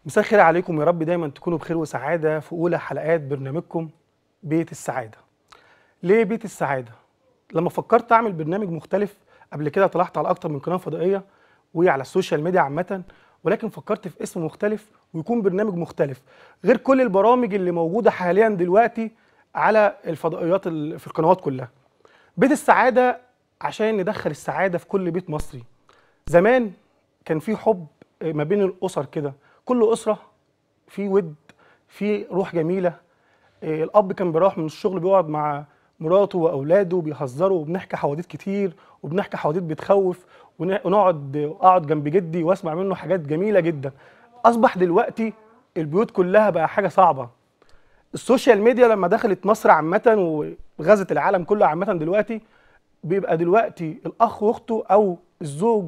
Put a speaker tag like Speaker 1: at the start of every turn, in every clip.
Speaker 1: مساء الخير عليكم يا رب دايما تكونوا بخير وسعاده في اولى حلقات برنامجكم بيت السعاده. ليه بيت السعاده؟ لما فكرت اعمل برنامج مختلف قبل كده طلعت على اكتر من قناه فضائيه وعلى السوشيال ميديا عامه ولكن فكرت في اسم مختلف ويكون برنامج مختلف غير كل البرامج اللي موجوده حاليا دلوقتي على الفضائيات ال- في القنوات كلها. بيت السعاده عشان ندخل السعاده في كل بيت مصري. زمان كان في حب ما بين الاسر كده كل اسره في ود في روح جميله إيه، الاب كان بيروح من الشغل بيقعد مع مراته واولاده بيهزروا وبنحكي حواديت كتير وبنحكي حواديت بتخوف ون- ونقعد اقعد جنب جدي واسمع منه حاجات جميله جدا اصبح دلوقتي البيوت كلها بقى حاجه صعبه السوشيال ميديا لما دخلت مصر عامه وغزت العالم كله عامه دلوقتي بيبقى دلوقتي الاخ واخته او الزوج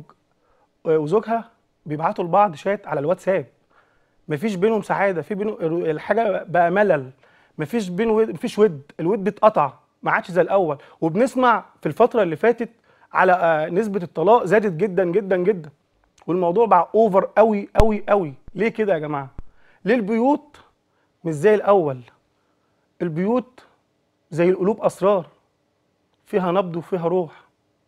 Speaker 1: وزوجها بيبعتوا لبعض شات على الواتساب مفيش بينهم سعاده في بينهم الحاجه بقى ملل مفيش بين ود مفيش ود الود اتقطع ما عادش زي الاول وبنسمع في الفتره اللي فاتت على آه، نسبه الطلاق زادت جدا جدا جدا والموضوع بقى اوفر قوي قوي قوي ليه كده يا جماعه ليه البيوت مش زي الاول البيوت زي القلوب اسرار فيها نبض وفيها روح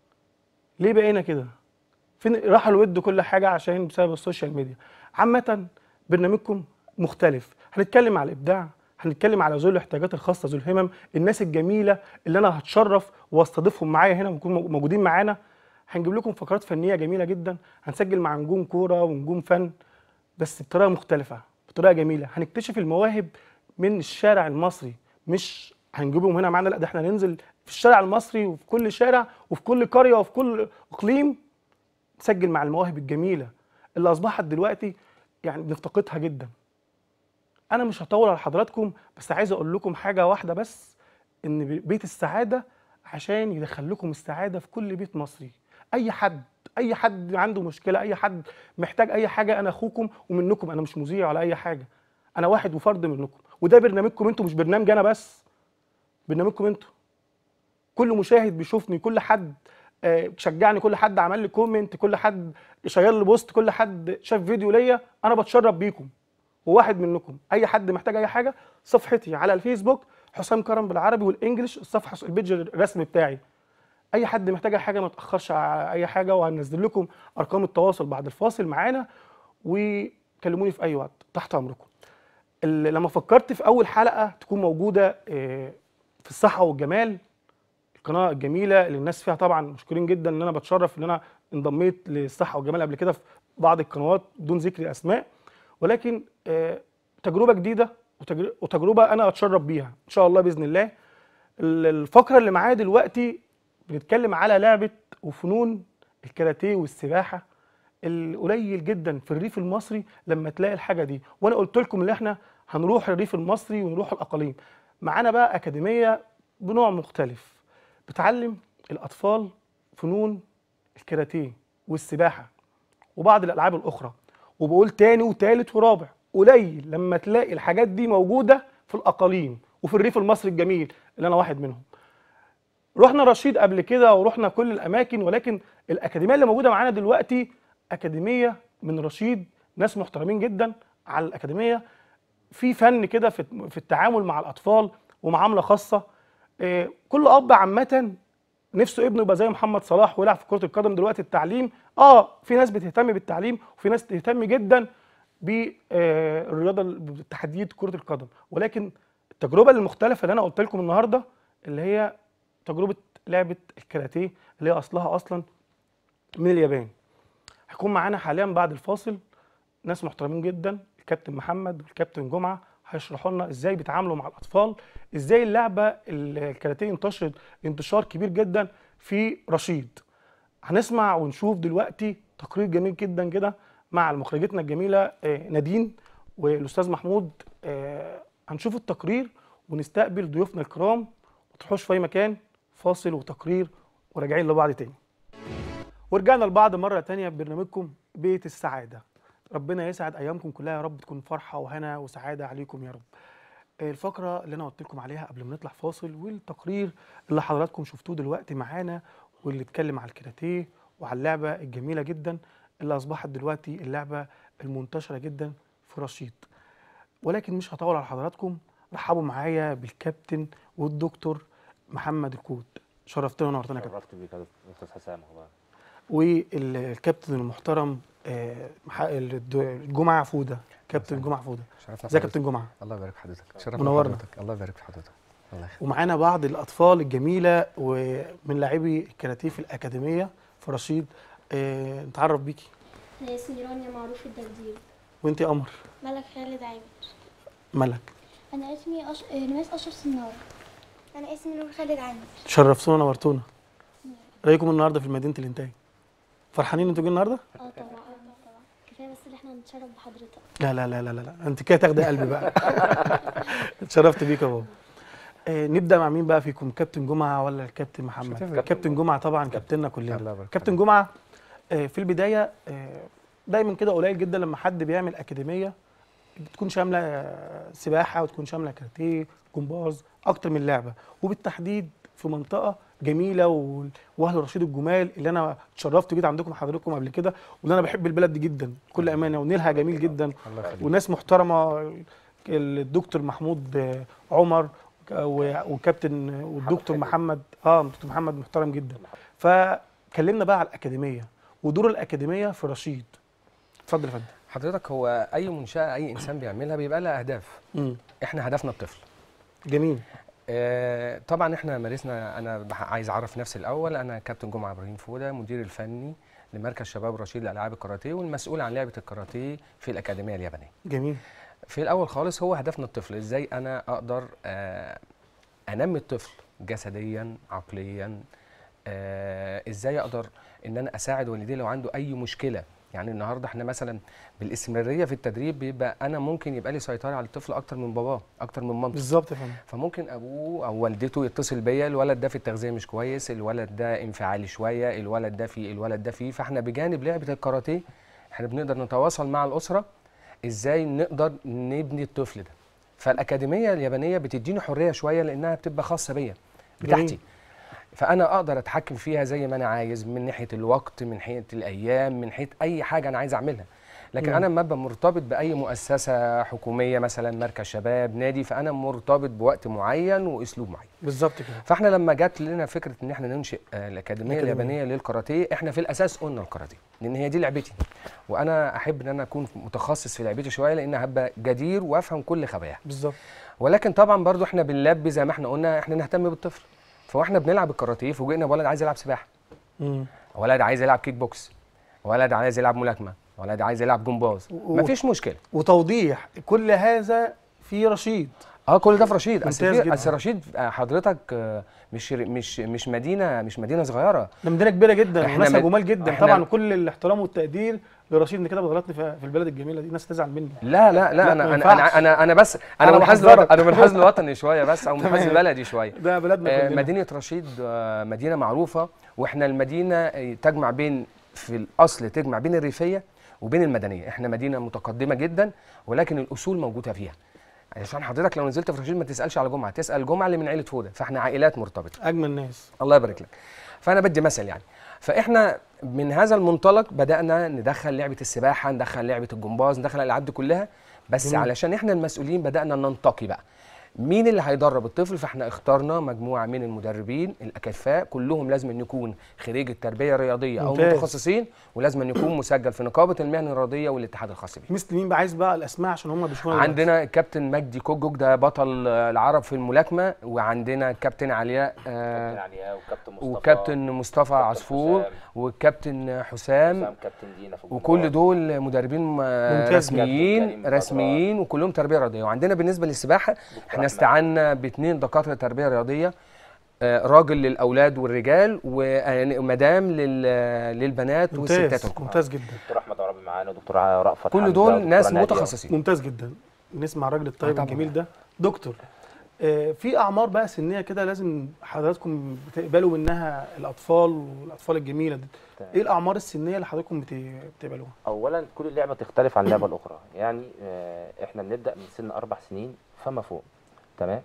Speaker 1: ليه بقينا كده فين راح الود كل حاجه عشان بسبب السوشيال ميديا عامه برنامجكم مختلف هنتكلم على الابداع هنتكلم على ذوي الاحتياجات الخاصه ذوي الهمم الناس الجميله اللي انا هتشرف واستضيفهم معايا هنا ويكونوا موجودين معانا هنجيب لكم فقرات فنيه جميله جدا هنسجل مع نجوم كوره ونجوم فن بس بطريقه مختلفه بطريقه جميله هنكتشف المواهب من الشارع المصري مش هنجيبهم هنا معانا لا ده احنا ننزل في الشارع المصري وفي كل شارع وفي كل قريه وفي كل اقليم نسجل مع المواهب الجميله اللي اصبحت دلوقتي يعني بنفتقدها جدا انا مش هطول على حضراتكم بس عايز اقول لكم حاجه واحده بس ان بيت السعاده عشان يدخل لكم السعاده في كل بيت مصري اي حد اي حد عنده مشكله اي حد محتاج اي حاجه انا اخوكم ومنكم انا مش مذيع ولا اي حاجه انا واحد وفرد منكم وده برنامجكم انتوا مش برنامج انا بس برنامجكم انتوا كل مشاهد بيشوفني كل حد آه، شجعني كل حد عمل لي كومنت كل حد شير لي بوست كل حد شاف فيديو ليا انا بتشرف بيكم وواحد منكم اي حد محتاج اي حاجه صفحتي على الفيسبوك حسام كرم بالعربي والانجليش الصفحه البيج الرسمي بتاعي اي حد محتاج اي حاجه ما تاخرش على اي حاجه وهنزل لكم ارقام التواصل بعد الفاصل معانا وكلموني في اي وقت تحت امركم ال- لما فكرت في اول حلقه تكون موجوده آه، في الصحه والجمال القناه الجميله اللي الناس فيها طبعا مشكورين جدا ان انا بتشرف ان انا انضميت للصحه والجمال قبل كده في بعض القنوات بدون ذكر اسماء ولكن آه، تجربه جديده وتجر- وتجربه انا اتشرف بيها ان شاء الله باذن الله ال- الفقره اللي معايا دلوقتي بنتكلم على لعبه وفنون الكاراتيه والسباحه القليل جدا في الريف المصري لما تلاقي الحاجه دي وانا قلت لكم ان احنا هنروح الريف المصري ونروح الاقاليم معانا بقى اكاديميه بنوع مختلف بتعلم الاطفال فنون الكاراتيه والسباحه وبعض الالعاب الاخرى وبقول تاني وتالت ورابع قليل لما تلاقي الحاجات دي موجوده في الاقاليم وفي الريف المصري الجميل اللي انا واحد منهم رحنا رشيد قبل كده ورحنا كل الاماكن ولكن الاكاديميه اللي موجوده معانا دلوقتي اكاديميه من رشيد ناس محترمين جدا على الاكاديميه في فن كده في في التعامل مع الاطفال ومعامله خاصه إيه، كل اب عامه نفسه ابنه يبقى زي محمد صلاح ويلعب في كره القدم دلوقتي التعليم اه في ناس بتهتم بالتعليم وفي ناس تهتم جدا بالرياضه بتحديد كره القدم ولكن التجربه المختلفه اللي انا قلت لكم النهارده اللي هي تجربه لعبه الكاراتيه اللي هي اصلها اصلا من اليابان هيكون معانا حاليا بعد الفاصل ناس محترمين جدا الكابتن محمد والكابتن جمعه هيشرحوا لنا ازاي بيتعاملوا مع الاطفال ازاي اللعبه ال- الكاراتيه انتشرت انتشار كبير جدا في رشيد هنسمع ونشوف دلوقتي تقرير جميل جدا كده مع مخرجتنا الجميله آه، نادين والاستاذ محمود آه، هنشوف التقرير ونستقبل ضيوفنا الكرام ما تروحوش في اي مكان فاصل وتقرير وراجعين لبعض تاني ورجعنا لبعض مرة تانية ببرنامجكم بيت السعادة ربنا يسعد أيامكم كلها يا رب تكون فرحة وهنا وسعادة عليكم يا رب الفقرة اللي أنا قلت لكم عليها قبل ما نطلع فاصل والتقرير اللي حضراتكم شفتوه دلوقتي معانا واللي اتكلم على الكاراتيه وعلى اللعبة الجميلة جدا اللي أصبحت دلوقتي اللعبة المنتشرة جدا في في رشيد ولكن مش هطول على حضراتكم رحبوا معايا بالكابتن والدكتور محمد الكوت شرفتنا ونورتنا يا كابتن
Speaker 2: شرفت بيك يا استاذ حسام والله
Speaker 1: والكابتن المحترم آه، مح- الد- الجمعه فوده كابتن جمعه فوده
Speaker 3: شرفنا
Speaker 1: ازيك يا
Speaker 3: بحضرتك.
Speaker 1: كابتن جمعه
Speaker 3: الله يبارك في حضرتك شرفنا
Speaker 1: منورنا.
Speaker 3: بحضرتك الله يبارك في حضرتك الله يخليك
Speaker 1: ومعانا بعض الاطفال الجميله ومن لاعبي الكاراتيه في الاكاديميه في رشيد آه، نتعرف بيكي
Speaker 4: أنا اسمي رانيا معروف الدردير
Speaker 1: وانت يا قمر
Speaker 4: ملك خالد عامر
Speaker 1: ملك
Speaker 4: أنا اسمي أش... نماس أشرف سنارة أنا اسمي نور خالد عامر
Speaker 1: شرفتونا ونورتونا رايكم النهارده في مدينه الانتاج فرحانين انتوا جايين النهارده
Speaker 4: اه طبعا اه طبعا كفاية بس إن احنا نتشرف بحضرتك
Speaker 1: لا لا لا لا لا, لا. انت كده تاخدي قلبي بقى اتشرفت بيك يا بابا آه نبدا مع مين بقى فيكم كابتن جمعه ولا الكابتن محمد
Speaker 3: هتفرق.
Speaker 1: كابتن جمعه طبعا كابتننا كلنا
Speaker 3: الله يبارك
Speaker 1: كابتن جمعه آه في البدايه آه دايما كده قليل جدا لما حد بيعمل اكاديميه بتكون شامله آه، سباحه وتكون شامله كاراتيه جمباز اكتر من لعبه وبالتحديد في منطقه جميله و- واهل رشيد الجمال اللي انا اتشرفت جدا عندكم حضراتكم قبل كده واللي انا بحب البلد دي جدا بكل امانه ونيلها جميل جدا
Speaker 3: الله يخليك
Speaker 1: وناس محترمه الدكتور محمود آه، عمر و- وكابتن والدكتور
Speaker 2: حلو.
Speaker 1: محمد اه دكتور محمد محترم جدا فكلمنا بقى على الاكاديميه ودور الاكاديميه في رشيد اتفضل يا فندم
Speaker 3: حضرتك هو اي منشاه اي انسان بيعملها بيبقى لها اهداف
Speaker 1: مم.
Speaker 3: احنا هدفنا الطفل
Speaker 1: جميل
Speaker 3: آه طبعا احنا مارسنا انا بح- عايز اعرف نفسي الاول انا كابتن جمعه ابراهيم فوده مدير الفني لمركز شباب رشيد لالعاب الكاراتيه والمسؤول عن لعبه الكاراتيه في الاكاديميه اليابانيه
Speaker 1: جميل
Speaker 3: في الاول خالص هو هدفنا الطفل ازاي انا اقدر آه، انمي الطفل جسديا عقليا آه، ازاي اقدر ان انا اساعد والديه لو عنده اي مشكله يعني النهارده احنا مثلا بالاستمراريه في التدريب بيبقى انا ممكن يبقى لي سيطره على الطفل اكتر من باباه اكتر من مامته
Speaker 1: بالظبط يا فندم
Speaker 3: فممكن ابوه او والدته يتصل بيا الولد ده في التغذيه مش كويس الولد ده انفعالي شويه الولد ده فيه الولد ده فيه فاحنا بجانب لعبه الكاراتيه احنا بنقدر نتواصل مع الاسره ازاي نقدر نبني الطفل ده فالاكاديميه اليابانيه بتديني حريه شويه لانها بتبقى خاصه بيا بتاعتي
Speaker 1: جميل.
Speaker 3: فانا اقدر اتحكم فيها زي ما انا عايز من ناحيه الوقت من ناحيه الايام من ناحيه اي حاجه انا عايز اعملها لكن
Speaker 1: مم.
Speaker 3: انا لما ابقى مرتبط باي مؤسسه حكوميه مثلا مركز شباب نادي فانا مرتبط بوقت معين واسلوب معين
Speaker 1: بالظبط كده
Speaker 3: فاحنا لما جت لنا فكره ان احنا ننشئ آه، الاكاديميه
Speaker 1: الأكاديمية.
Speaker 3: اليابانيه للكاراتيه احنا في الاساس قلنا الكاراتيه لان هي دي لعبتي وانا احب ان انا اكون متخصص في لعبتي شويه لان هبقى جدير وافهم كل خباياها
Speaker 1: بالظبط
Speaker 3: ولكن طبعا برضو احنا بنلبي زي ما احنا قلنا احنا نهتم بالطفل فاحنا بنلعب الكاراتيه فوجئنا بولد عايز يلعب سباحه
Speaker 1: مم.
Speaker 3: ولد عايز يلعب كيك بوكس ولد عايز يلعب ملاكمه ولد عايز يلعب جمباز
Speaker 1: و-
Speaker 3: مفيش مشكله
Speaker 1: وتوضيح كل هذا في رشيد
Speaker 3: اه كل ده في رشيد اصل
Speaker 1: ممتاز
Speaker 3: في-
Speaker 1: جدا.
Speaker 3: اصل رشيد آه، حضرتك آه، مش مش مش مدينه مش مدينه صغيره
Speaker 1: ده مدينه كبيره جدا
Speaker 3: إحنا
Speaker 1: وناسها
Speaker 3: مد-
Speaker 1: جمال جدا
Speaker 3: إحنا-
Speaker 1: طبعا كل الاحترام والتقدير لرشيد ان كده بتغلطني في في البلد الجميله دي ناس تزعل مني
Speaker 3: لا لا
Speaker 1: لا،
Speaker 3: لا
Speaker 1: ما
Speaker 3: انا انا
Speaker 1: ينفعش.
Speaker 3: انا انا, أنا بس
Speaker 1: أنا
Speaker 3: انا منحاز
Speaker 1: بحذرك.
Speaker 3: لوطن- انا منحاز لوطني شويه بس او منحاز
Speaker 1: تمام.
Speaker 3: لبلدي شويه
Speaker 1: ده بلدنا
Speaker 3: آه،
Speaker 1: كلنا
Speaker 3: مدينه رشيد آه، مدينه معروفه واحنا المدينه آه، تجمع بين في الاصل تجمع بين الريفيه وبين المدنيه احنا مدينه متقدمه جدا ولكن الاصول موجوده فيها عشان حضرتك لو نزلت في رشيد ما تسالش على جمعه تسال جمعه اللي من عيله فوده فاحنا عائلات مرتبطه
Speaker 1: اجمل ناس
Speaker 3: الله يبارك لك فانا بدي مثل يعني فاحنا من هذا المنطلق بدانا ندخل لعبه السباحه ندخل لعبه الجمباز ندخل الالعاب دي كلها بس
Speaker 1: جميل.
Speaker 3: علشان احنا المسؤولين بدانا ننتقي بقى مين اللي هيدرب الطفل فاحنا اخترنا مجموعه من المدربين الاكفاء كلهم لازم أن يكون خريج التربيه الرياضيه او
Speaker 1: ممتاز.
Speaker 3: متخصصين ولازم أن يكون مسجل في نقابه المهن الرياضيه والاتحاد الخاص بيه
Speaker 1: مثل مين بقى عايز بقى الاسماء عشان هم بيشوفونا دلوقتي.
Speaker 3: عندنا كابتن مجدي كوجوك ده بطل آه، العرب في الملاكمه وعندنا كابتن علياء آه،
Speaker 2: كابتن علياء وكابتن مصطفى
Speaker 3: وكابتن مصطفى
Speaker 2: كابتن
Speaker 3: عصفور
Speaker 2: حسام.
Speaker 3: والكابتن حسام
Speaker 2: حسام كابتن دينا في الجمهور.
Speaker 3: وكل دول مدربين آه،
Speaker 1: ممتاز.
Speaker 3: رسميين
Speaker 2: كابتن كريم
Speaker 3: رسميين وكلهم تربيه رياضيه وعندنا بالنسبه للسباحه
Speaker 2: دكتور
Speaker 3: احنا
Speaker 2: أحمد.
Speaker 3: استعنا باثنين دكاتره تربيه رياضيه آه، راجل للاولاد والرجال ومدام لل- للبنات والستات
Speaker 1: ممتاز
Speaker 3: الكبار
Speaker 1: ممتاز جدا
Speaker 2: دكتور احمد عربي معانا ودكتور رأفت
Speaker 3: كل
Speaker 2: حمزة
Speaker 3: دول
Speaker 2: ودكتورة
Speaker 3: ناس
Speaker 2: نادية.
Speaker 3: متخصصين
Speaker 1: ممتاز جدا نسمع الراجل الطيب
Speaker 3: طبعاً.
Speaker 1: الجميل ده دكتور آه، في اعمار بقى سنيه كده لازم حضراتكم بتقبلوا منها الاطفال والاطفال الجميله دي
Speaker 2: تمام.
Speaker 1: ايه الاعمار السنيه اللي حضراتكم بت- بتقبلوها
Speaker 2: اولا كل لعبه تختلف عن اللعبه الاخرى يعني آه، احنا بنبدا من سن اربع سنين فما فوق تمام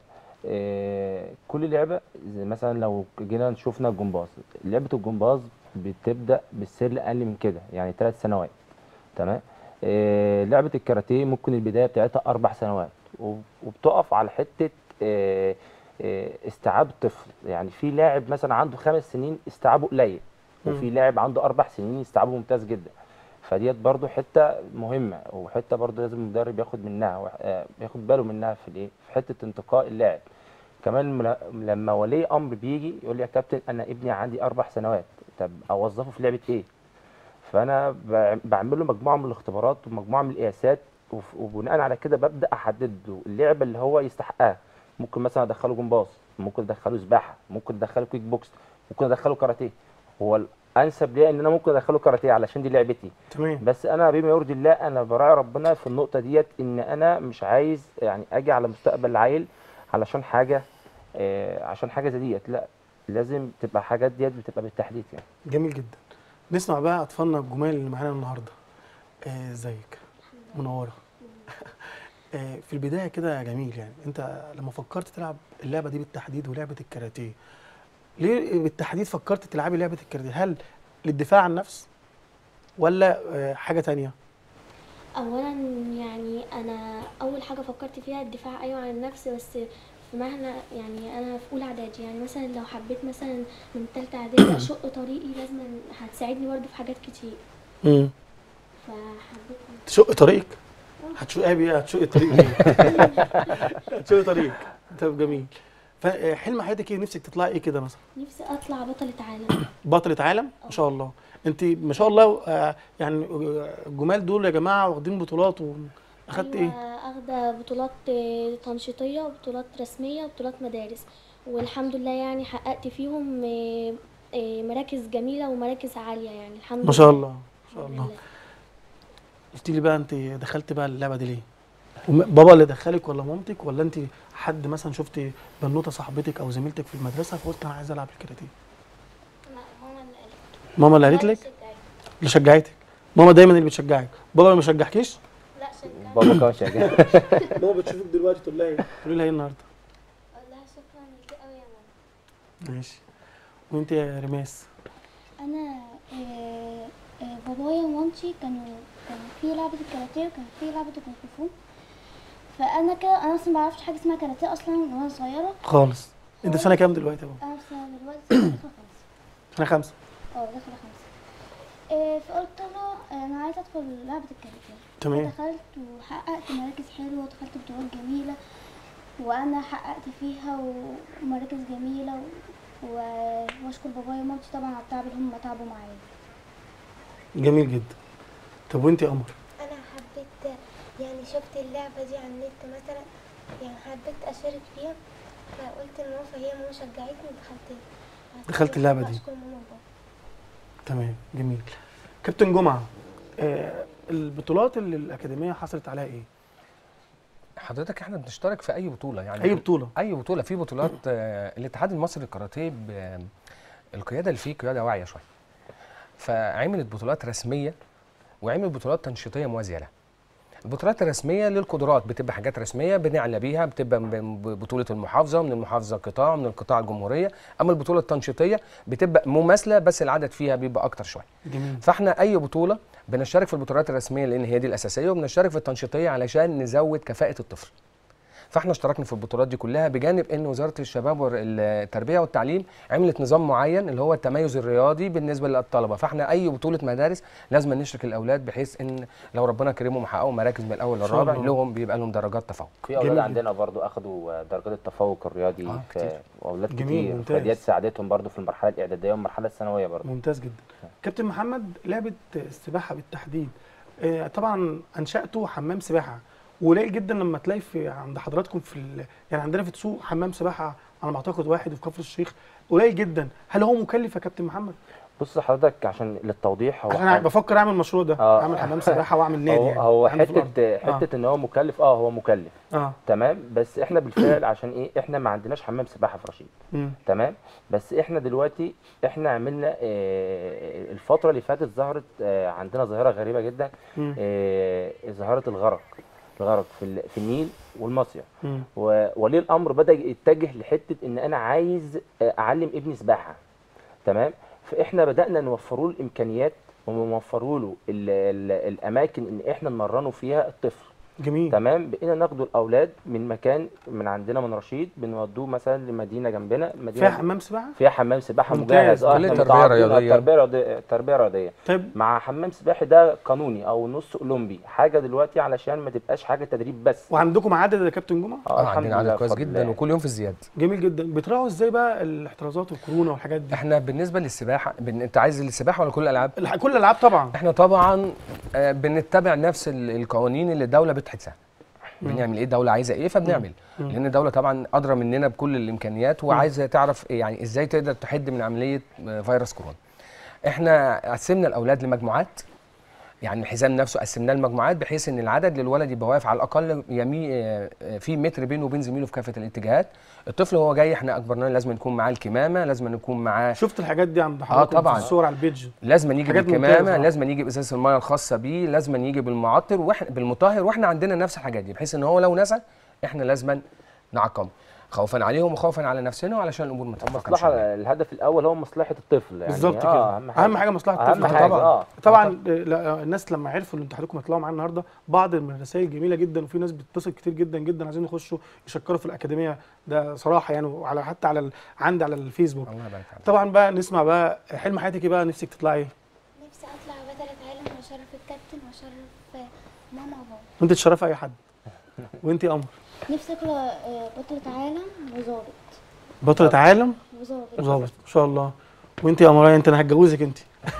Speaker 2: آه، كل لعبه زي مثلا لو جينا شفنا الجمباز لعبه الجمباز بتبدا بالسن اقل من كده يعني ثلاث سنوات تمام آه، لعبه الكاراتيه ممكن البدايه بتاعتها اربع سنوات وب- وبتقف على حته آه، آه، استيعاب الطفل يعني في لاعب مثلا عنده خمس سنين استيعابه قليل وفي لاعب عنده اربع سنين استيعابه ممتاز جدا فديت برضو حته مهمه وحته برضو لازم المدرب ياخد منها وح- آه، ياخد باله منها في الايه في حته انتقاء اللاعب كمان مل- لما ولي امر بيجي يقول لي يا كابتن انا ابني عندي اربع سنوات طب اوظفه في لعبه ايه فانا ب- بعمل له مجموعه من الاختبارات ومجموعه من القياسات وف- وبناء على كده ببدا احدد له اللعبه اللي هو يستحقها ممكن مثلا ادخله جمباز ممكن ادخله سباحه ممكن ادخله كيك بوكس ممكن ادخله كاراتيه هو الانسب ليا ان انا ممكن ادخله كاراتيه علشان دي لعبتي
Speaker 1: تمام
Speaker 2: بس انا بما يرضي الله انا براعي ربنا في النقطه ديت ان انا مش عايز يعني اجي على مستقبل العيل علشان حاجه آه عشان حاجه زي ديت لا لازم تبقى حاجات ديت بتبقى بالتحديد يعني
Speaker 1: جميل جدا نسمع بقى اطفالنا الجمال اللي معانا النهارده آه، ازيك منوره آه، في البدايه كده يا جميل يعني انت لما فكرت تلعب اللعبه دي بالتحديد ولعبه الكاراتيه ليه بالتحديد فكرت تلعبي لعبه الكاراتيه هل للدفاع عن النفس ولا آه، حاجه تانية
Speaker 4: اولا يعني انا اول حاجه فكرت فيها الدفاع ايوه عن النفس بس في مهما يعني انا في اولى اعدادي يعني مثلا لو حبيت مثلا من تالتة اعدادي اشق طريقي لازم هتساعدني برضه في حاجات كتير
Speaker 1: امم
Speaker 4: فحبيت
Speaker 1: تشق طريقك هتشق ايه هتشق طريق ليه هتشق طريقك طب جميل فحلم حياتك ايه نفسك تطلعي ايه كده مثلا
Speaker 4: نفسي اطلع بطلة عالم
Speaker 1: بطلة عالم ما شاء الله انت ما شاء الله آه، يعني آه، الجمال دول يا جماعه واخدين بطولات واخدت
Speaker 4: أيوة،
Speaker 1: ايه
Speaker 4: اخده بطولات آه، تنشيطيه وبطولات رسميه وبطولات مدارس والحمد لله يعني حققت فيهم آه، آه، مراكز جميله ومراكز عاليه يعني الحمد لله
Speaker 1: ما شاء الله ما شاء
Speaker 4: الحمد
Speaker 1: الله
Speaker 4: لله.
Speaker 1: قلت لي بقى انت دخلت بقى اللعبه دي ليه وم- بابا اللي دخلك ولا مامتك ولا انت حد مثلا شفتي بنوته صاحبتك او زميلتك في المدرسه فقلت انا عايز العب الكاراتيه
Speaker 4: لا ماما اللي قالت
Speaker 1: ماما اللي قالت لك اللي شجعتك ماما دايما اللي بتشجعك بابا ما شجعكيش
Speaker 4: لا شجعت
Speaker 2: بابا كمان شغال
Speaker 1: ماما بتشوفك دلوقتي تقول لها ايه تقول لها ايه النهارده
Speaker 4: اقول لها شكرا ليكي قوي يا ماما
Speaker 1: ماشي وانت يا رماس
Speaker 5: انا آه، آه، بابايا ومامتي كانوا كان في لعبه الكاراتيه وكان في لعبه الكونغ فو فانا كده انا اصلا ما بعرفش حاجه اسمها كاراتيه اصلا من وانا صغيره
Speaker 1: خالص انت في سنه كام دلوقتي يا بابا
Speaker 5: انا في سنه دلوقتي داخله خمسه
Speaker 1: سنه خمسه
Speaker 5: اه داخله خمسه آه، فقلت له آه، انا عايزه ادخل لعبه الكاراتيه
Speaker 1: تمام
Speaker 5: دخلت وحققت مراكز حلوه ودخلت بطولات جميله وانا حققت فيها ومراكز جميله و... واشكر بابايا ومامتي طبعا على التعب اللي هم تعبوا معايا
Speaker 1: جميل جدا طب وانت يا قمر
Speaker 6: انا حبيت يعني شفت اللعبه دي على النت مثلا يعني حبيت اشارك فيها فقلت لماما فهي ماما شجعتني ودخلت
Speaker 1: دخلت اللعبة دي.
Speaker 6: اشكر ماما وبابا
Speaker 1: تمام جميل كابتن جمعه آه البطولات اللي الاكاديميه حصلت عليها ايه
Speaker 3: حضرتك احنا بنشترك في اي بطوله يعني
Speaker 1: اي بطوله
Speaker 3: اي بطوله في بطولات آه، الاتحاد المصري للكاراتيه ب- القياده اللي فيه قياده واعيه شويه فعملت بطولات رسميه وعمل بطولات تنشيطيه موازيه لها البطولات الرسميه للقدرات بتبقى حاجات رسميه بنعلى بيها بتبقى من بطوله المحافظه من المحافظه قطاع من القطاع الجمهوريه اما البطوله التنشيطيه بتبقى مماثله بس العدد فيها بيبقى اكتر شويه
Speaker 1: جميل
Speaker 3: فاحنا اي بطوله بنشترك في البطولات الرسميه لان هي دي الاساسيه وبنشترك في التنشيطيه علشان نزود كفاءه الطفل فاحنا اشتركنا في البطولات دي كلها بجانب ان وزاره الشباب والتربيه والتعليم عملت نظام معين اللي هو التميز الرياضي بالنسبه للطلبه فاحنا اي بطوله مدارس لازم نشرك الاولاد بحيث ان لو ربنا كرمهم وحققوا مراكز من الاول
Speaker 1: شاء
Speaker 3: للرابع
Speaker 1: الله.
Speaker 3: لهم بيبقى لهم درجات تفوق
Speaker 2: في اولاد
Speaker 1: جميل.
Speaker 2: عندنا برضو اخدوا درجات التفوق الرياضي
Speaker 3: آه،
Speaker 2: في
Speaker 3: كتير.
Speaker 2: واولاد
Speaker 1: جميل،
Speaker 2: كتير
Speaker 1: ممتاز.
Speaker 2: فديت ساعدتهم برضو في المرحله الاعداديه والمرحله الثانويه برضو
Speaker 1: ممتاز جدا كابتن محمد لعبه السباحه بالتحديد آه، طبعا انشاتوا حمام سباحه وقليل جدا لما تلاقي في عند حضراتكم في ال... يعني عندنا في تسوق حمام سباحه على ما اعتقد واحد وفي كفر الشيخ قليل جدا هل هو مكلف يا كابتن محمد
Speaker 2: بص حضرتك عشان للتوضيح هو
Speaker 1: عشان أنا بفكر اعمل المشروع ده
Speaker 2: آه.
Speaker 1: اعمل حمام سباحه واعمل نادي
Speaker 2: هو,
Speaker 1: يعني
Speaker 2: هو
Speaker 1: عندي في الأرض.
Speaker 2: حته حته ان هو مكلف اه هو مكلف
Speaker 1: اه
Speaker 2: تمام بس احنا بالفعل عشان ايه احنا ما عندناش حمام سباحه في رشيد
Speaker 1: مم.
Speaker 2: تمام بس احنا دلوقتي احنا عملنا آه، الفتره اللي فاتت ظهرت آه، عندنا ظاهره غريبه جدا
Speaker 1: مم.
Speaker 2: آه، ظاهره الغرق الغرق في ال- في النيل والمصيف
Speaker 1: مم.
Speaker 2: وولي الامر بدا يتجه لحته ان انا عايز آه، اعلم ابني سباحه تمام فاحنا بدانا نوفر له الامكانيات وموفروا له ال- ال- الاماكن ان احنا نمرنه فيها الطفل
Speaker 1: جميل
Speaker 2: تمام بقينا ناخدوا الاولاد من مكان من عندنا من رشيد بنودوه مثلا لمدينه جنبنا المدينه
Speaker 1: فيها حمام سباحه
Speaker 2: فيها حمام سباحه
Speaker 1: ممتاز.
Speaker 2: مجهز اه
Speaker 3: كلية
Speaker 2: إحنا
Speaker 3: تربية
Speaker 2: متعاقدين- آه،
Speaker 3: رياضية.
Speaker 2: تربيه رياضيه تربيه رياضيه
Speaker 1: طيب
Speaker 2: مع حمام سباحي ده قانوني او نص اولمبي حاجه دلوقتي علشان ما تبقاش حاجه تدريب بس
Speaker 1: وعندكم عدد يا كابتن جمعه
Speaker 3: اه
Speaker 2: الحمد
Speaker 3: عندنا
Speaker 2: لله
Speaker 3: عدد كويس
Speaker 2: بفضل
Speaker 3: جدا
Speaker 2: الله.
Speaker 3: وكل يوم في الزياده
Speaker 1: جميل جدا بتراعوا ازاي بقى الاحترازات والكورونا والحاجات دي
Speaker 3: احنا بالنسبه للسباحه بن... انت عايز السباحه ولا كل الالعاب
Speaker 1: الح- كل الالعاب طبعا
Speaker 3: احنا طبعا آه، بنتبع نفس ال- القوانين اللي الدوله بتحدثها بنعمل ايه الدوله عايزه ايه فبنعمل
Speaker 1: مم.
Speaker 3: لان الدوله طبعا ادرى مننا بكل الامكانيات وعايزه تعرف إيه يعني ازاي تقدر تحد من عمليه آه، فيروس كورونا احنا قسمنا الاولاد لمجموعات يعني الحزام نفسه قسمناه لمجموعات بحيث ان العدد للولد يبقى واقف على الاقل يمي آه، آه، في متر بينه وبين زميله في كافه الاتجاهات الطفل وهو جاي احنا اجبرناه لازم يكون معاه الكمامه لازم يكون معاه
Speaker 1: شفت الحاجات دي عند حضرتك
Speaker 3: طبعاً.
Speaker 1: في الصور على البيج
Speaker 3: لازم يجي
Speaker 1: حاجات
Speaker 3: بالكمامه
Speaker 1: ممتازة.
Speaker 3: لازم يجي بازازه الميه الخاصه بيه لازم يجي بالمعطر واحنا بالمطهر واحنا عندنا نفس الحاجات دي بحيث ان هو لو نسى احنا لازم نعقمه خوفا عليهم وخوفا على نفسنا وعلشان الامور ما تتفاقمش
Speaker 2: المصلحه
Speaker 3: علينا.
Speaker 2: الهدف الاول هو مصلحه الطفل يعني
Speaker 1: بالظبط كده
Speaker 2: آه
Speaker 1: اهم حاجه, أهم حاجة مصلحه
Speaker 2: اهم
Speaker 1: الطفل
Speaker 2: حاجه
Speaker 1: طبعا
Speaker 2: اه
Speaker 1: طبعا لا- الناس لما عرفوا ان انتوا حضرتكم هتطلعوا معانا النهارده بعض من الرسائل جميله جدا وفي ناس بتتصل كتير جدا جدا عايزين يخشوا يشكروا في الاكاديميه ده صراحه يعني وعلى حتى على ال... عندي على الفيسبوك
Speaker 3: الله يبارك فيك
Speaker 1: طبعا بقى نسمع بقى حلم حياتك إيه بقى نفسك تطلعي ايه
Speaker 5: نفسي اطلع بطلة عالم واشرف الكابتن واشرف ماما وبابا
Speaker 1: وانت تشرفي اي حد وانت يا قمر
Speaker 5: نفسي اطلع آه، بطلة عالم وظابط
Speaker 1: بطلة عالم
Speaker 5: وظابط
Speaker 1: وظابط ما شاء الله وانت يا قمر انت انا هتجوزك انت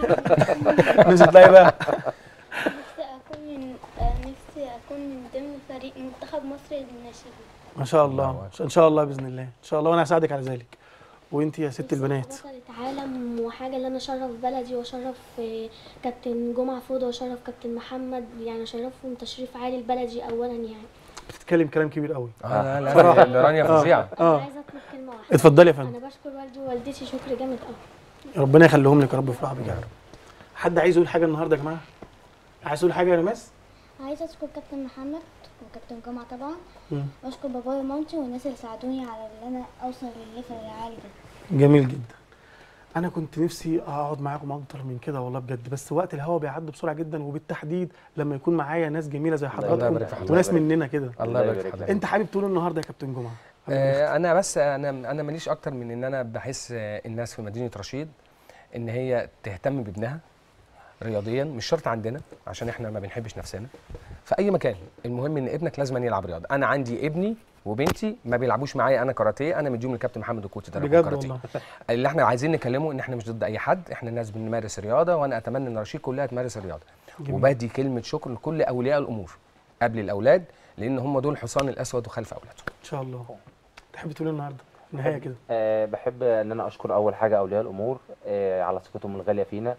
Speaker 1: نفسك تطلعي بقى
Speaker 5: نفسي اكون من آه، نفسي اكون من ضمن فريق منتخب مصر للناشئين
Speaker 1: ما شاء
Speaker 3: الله
Speaker 1: الله ان شاء الله باذن الله ان شاء الله وانا هساعدك على ذلك وانت يا ست البنات
Speaker 4: بطلة عالم وحاجة اللي أنا أشرف بلدي وأشرف آه، كابتن جمعة فوضى وأشرف كابتن محمد يعني أشرفهم تشريف عالي لبلدي أولا يعني
Speaker 1: بتتكلم كلام كبير قوي
Speaker 3: اه لا
Speaker 1: صراحة.
Speaker 3: لا ده رانيا فظيعه
Speaker 4: أنا
Speaker 1: اه
Speaker 4: عايزة أطلب كلمة واحدة
Speaker 1: اتفضلي يا فندم
Speaker 4: أنا بشكر والدي ووالدتي شكر جامد أوي
Speaker 1: ربنا يخليهم لك يا رب ويفرح بك يا رب حد عايز يقول حاجه النهارده يا جماعه عايز تقول حاجه يا نماس
Speaker 5: عايزة اشكر كابتن محمد وكابتن جمعة طبعا
Speaker 1: مم.
Speaker 5: واشكر بابايا ومامتي والناس اللي ساعدوني على ان انا اوصل للليفل العالي ده
Speaker 1: جميل جدا انا كنت نفسي اقعد معاكم اكتر من كده والله بجد بس وقت الهوا بيعدي بسرعه جدا وبالتحديد لما يكون معايا ناس جميله زي حضراتكم
Speaker 3: يبارك في حضرتك.
Speaker 1: وناس مننا كده
Speaker 3: الله يبارك في حضرتك
Speaker 1: انت حابب تقول النهارده يا كابتن جمعه
Speaker 3: آه، انا بس انا انا ماليش اكتر من ان انا بحس آه، الناس في مدينه رشيد ان هي تهتم بابنها رياضيا مش شرط عندنا عشان احنا ما بنحبش نفسنا في اي مكان المهم ان ابنك لازم أن يلعب رياضه انا عندي ابني وبنتي ما بيلعبوش معايا انا كاراتيه انا مديهم للكابتن محمد الكوتي ده
Speaker 1: بجد
Speaker 3: كاراتيه
Speaker 1: والله
Speaker 3: اللي احنا عايزين نكلمه ان احنا مش ضد اي حد احنا ناس بنمارس رياضه وانا اتمنى ان رشيد كلها تمارس الرياضه
Speaker 1: جميل.
Speaker 3: وبدي كلمه شكر لكل اولياء الامور قبل الاولاد لان هم دول الحصان الاسود وخلف اولادهم
Speaker 1: ان شاء الله تحب تقول إيه النهارده نهايه كده
Speaker 2: آه بحب ان انا اشكر اول حاجه اولياء الامور آه على ثقتهم الغاليه فينا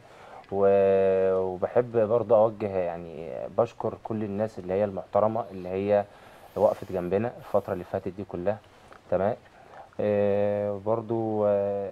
Speaker 2: و- وبحب برضه اوجه يعني بشكر كل الناس اللي هي المحترمه اللي هي وقفت جنبنا الفتره اللي فاتت دي كلها تمام آه برضو آه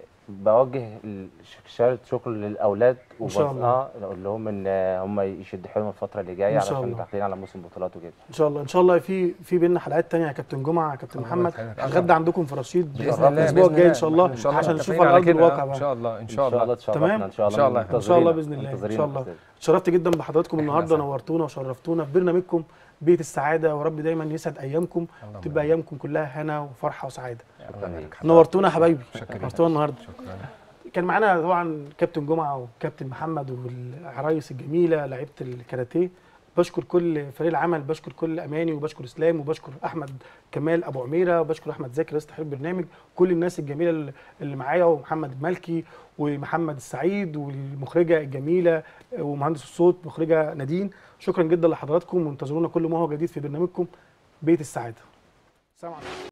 Speaker 2: بوجه ال- شهاده شكر للاولاد
Speaker 1: إن شاء
Speaker 2: وبس-
Speaker 1: الله.
Speaker 2: اه اقول لهم ان آه، هم يشدوا حيلهم الفتره اللي جايه
Speaker 1: إن شاء
Speaker 2: علشان
Speaker 1: الله.
Speaker 2: داخلين على موسم بطولات وكده
Speaker 1: ان شاء الله ان شاء الله في في بينا حلقات تانية يا كابتن جمعه يا كابتن
Speaker 3: الله
Speaker 1: محمد
Speaker 3: يخليك.
Speaker 1: هنغدى عندكم في رشيد
Speaker 3: باذن الله
Speaker 1: الاسبوع
Speaker 3: بإذن
Speaker 1: الجاي ان شاء الله
Speaker 3: ان شاء الله
Speaker 1: عشان نشوف
Speaker 3: متفقين
Speaker 1: على ارض
Speaker 3: كده.
Speaker 1: الواقع
Speaker 3: ان
Speaker 1: بقى
Speaker 3: شاء الله ان
Speaker 2: ان
Speaker 3: شاء الله
Speaker 2: تشرفنا
Speaker 1: تمام؟
Speaker 2: ان شاء الله
Speaker 3: إن شاء الله.
Speaker 1: ان شاء الله
Speaker 2: منتظرينك.
Speaker 1: باذن الله ان
Speaker 2: منتظرينك
Speaker 1: شاء الله
Speaker 2: بإذن
Speaker 1: اتشرفت جدا بحضراتكم
Speaker 3: إحنا
Speaker 1: النهارده
Speaker 3: أسعد.
Speaker 1: نورتونا وشرفتونا في برنامجكم بيت السعاده ورب دايما يسعد ايامكم
Speaker 3: اللهم
Speaker 1: تبقى ايامكم كلها هنا وفرحه وسعاده
Speaker 3: شكرا لك.
Speaker 1: نورتونا يا حبايبي
Speaker 3: شكرا.
Speaker 1: نورتونا النهارده
Speaker 3: شكرا
Speaker 1: كان معانا طبعا كابتن جمعه وكابتن محمد والعرايس الجميله لعيبه الكاراتيه بشكر كل فريق العمل بشكر كل اماني وبشكر اسلام وبشكر احمد كمال ابو عميره وبشكر احمد زكي رئيس تحرير البرنامج كل الناس الجميله اللي- اللي معايا ومحمد المالكي ومحمد السعيد والمخرجه الجميله ومهندس الصوت مخرجه نادين شكرا جدا لحضراتكم وانتظرونا كل ما هو جديد في برنامجكم بيت السعاده سلام عليكم